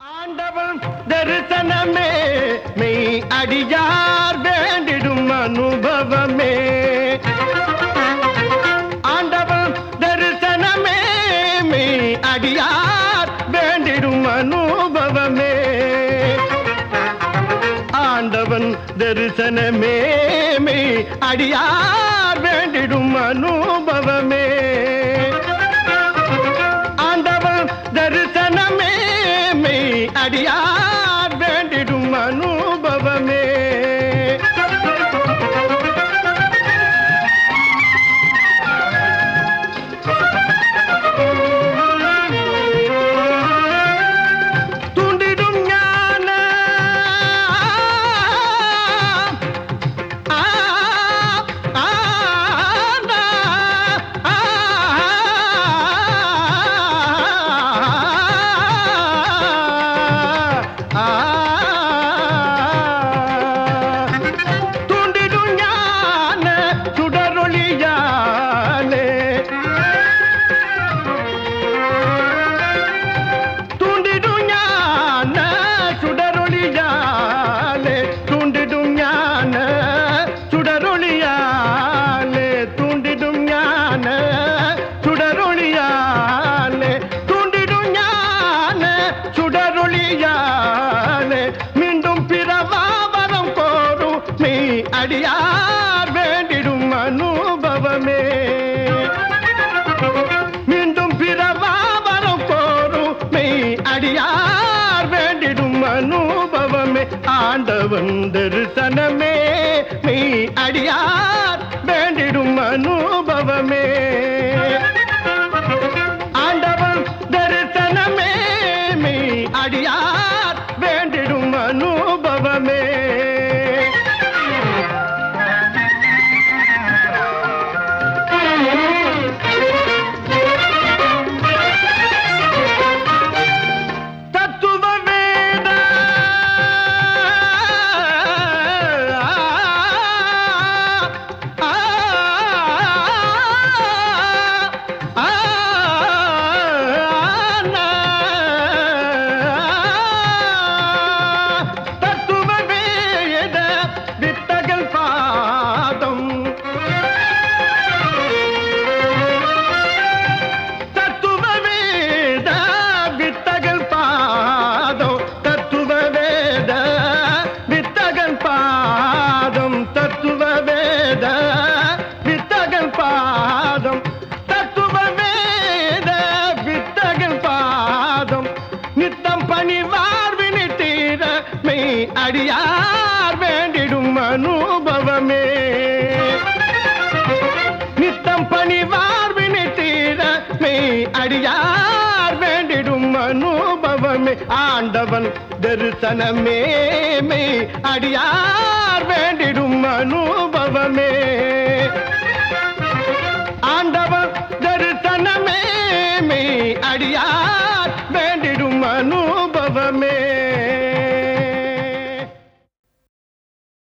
ஆண்டவன் தரிசனமே மெய் அடியார் வேண்டிடும் அனுபவமே ஆண்டவன் தரிசனமே மெய் அடியார் வேண்டிடும் அனுபவமே ஆண்டவன் தரிசனமே மெய் அடியார் வேண்டிடும் அனுபவமே ஆண்டவன் தரிசனமே மெய் அடியார் வேண்டிடும் அனுபவமே தூண்டிடும் ஞான ஆ, ஆ, ஆ, ஆ, ஆ, தூண்டிடும் ஞான சுடரொளியாலே தூண்டிடும் ஞான சுடரொளியாலே தூண்டிடும் ஞான சுடரொளியாலே தூண்டிடும் ஞான சுடரொளியாலே தூண்டிடும் ஞான சுடரொளியாலே மீண்டும் பிறவாவரம் கோரும் நீ அடியார் வேண்டிடும் அனுபவமே மீண்டும் பிறவாவரம் கோரும் மெய் அடியார் வேண்டிடும் அனுபவமே ஆண்டவன் தரிசனமே மெய் அடியார் வேண்டிடும் அனுபவமே ஆண்டவன் தரிசனமே மெய் அடியார் வேண்டிடும் அனுபவமே தத்துவ வேத தத்துவ வேத வித்தகல் பாதம் தத்துவ வேத வித்தகல் பாதம் தத்துவ வேத வித்தகல் பாதம் தத்துவ வேத வித்தகல் பாதம் தத்துவ வேத வித்தகல் பாதம் நித்தம் பணிவார் வினை தீர மெய் அடியார் வேண்டிடும் அனுபவமே நித்தம் பணிவார் வினை தீர மெய் அடியார் வேண்டிடும் அனுபவமே ஆண்டவன் தரிசனமே மெய் அடியார் வேண்டிடும் அனுபவமே ஆண்டவன் தரிசனமே மெய் அடியார்